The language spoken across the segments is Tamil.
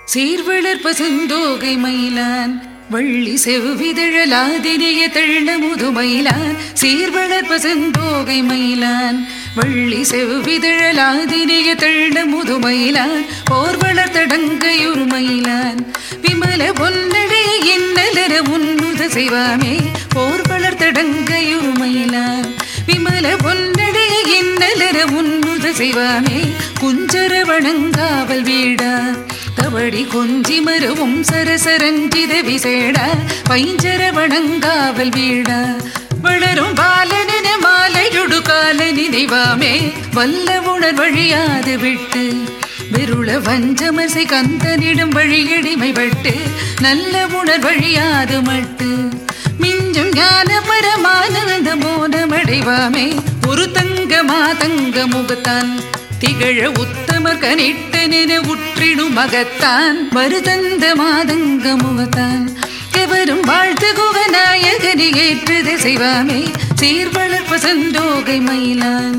சீர்வளர்ப்ப செந்தோகை மயிலான் வள்ளி செவ்விதழலாதிரிய தள்ள முதுமயிலான் சீர்வளர்ப்ப செந்தோகை மயிலான் வள்ளி செவ்விதழலாதிரிய தள்ள முதுமயிலான் போர் வளர்த்தடங்கையுரு மயிலான் விமல பொன்னடைய என்னலர உன்னுத செய்வாமே போர் வளர்த்தடங்கையுரு மயிலான் விமல பொன்னடைய என்னலர உன்னுத செய்வாமே குஞ்சர வணங்காவல் வீடா தவடி கொஞ்சி மருவும் சரசரஞ்சித விசேடா பைஞ்சர வணங்காவல் வீடா வளரும் பாலனின மாலையொடு கால நினைவாமே வல்ல உணர் வழியாது விட்டு வெருள வஞ்சமசை கந்தனிடம் வழியடிமை பட்டு நல்ல உணர் வழியாது மட்டு மிஞ்சும் ஞான பரமானந்த மோனமடைவாமே ஒரு தங்க மாதங்க முகத்தான் திகழ உத்தமர் கனிட்டனென உற்றிடும் மகத்தான் மருதந்த மாதங்க முகத்தான் எவரும் வாழ்த்து குகநாயகனி ஏற்றது செய்வாமே சீர்வளர்ப்ப சந்தோகை மயிலான்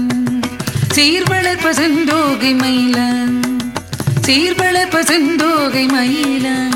சீர்வளர்ப்ப சந்தோகை மயிலான் சீர்வளர்ப்ப சந்தோகை மயிலான்